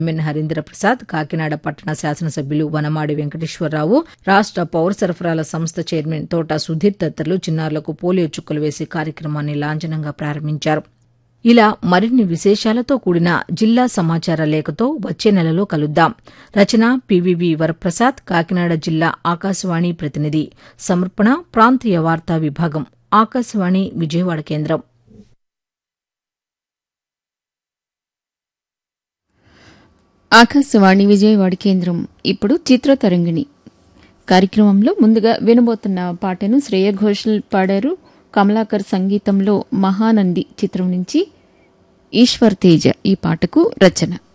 MN Harindra Prasad Kakinada పట్టణ శాసనసభ్యులు వనమాడి వెంకటేశ్వరరావు రాష్ట పౌర సరఫరాల సంస్థ చైర్మన్ తోట సుధీర్ తదితరులు చిన్నారులకు పోలియో చుక్కలు వేసి కార్యక్రమాన్ని లాంఛనంగా ప్రారంభించారు ఇలా మరిన్ని విశేషాలతో కూడిన జిల్లా సమాచార లేఖతో వచ్చే నెలలో కలుద్దాం రచన పివివి వరప్రసాద్ కాకినాడ జిల్లా ఆకాశవాణి ప్రతినిధి సమర్పణ ప్రాంతీయ వార్తా విభాగం ఆకాశవాణి విజయవాడ కేంద్రం ఆకాశవాణి విజయవాడ కేంద్రం ఇప్పుడు చిత్రతరంగిణి కార్యక్రమంలో ముందుగా వినబోతున్న పాటను శ్రేయ ఘోషల్ పాడారు కమలాకర్ సంగీతంలో మహానంది చిత్రం నుంచి ఈశ్వర్ తేజ ఈ పాటకు రచన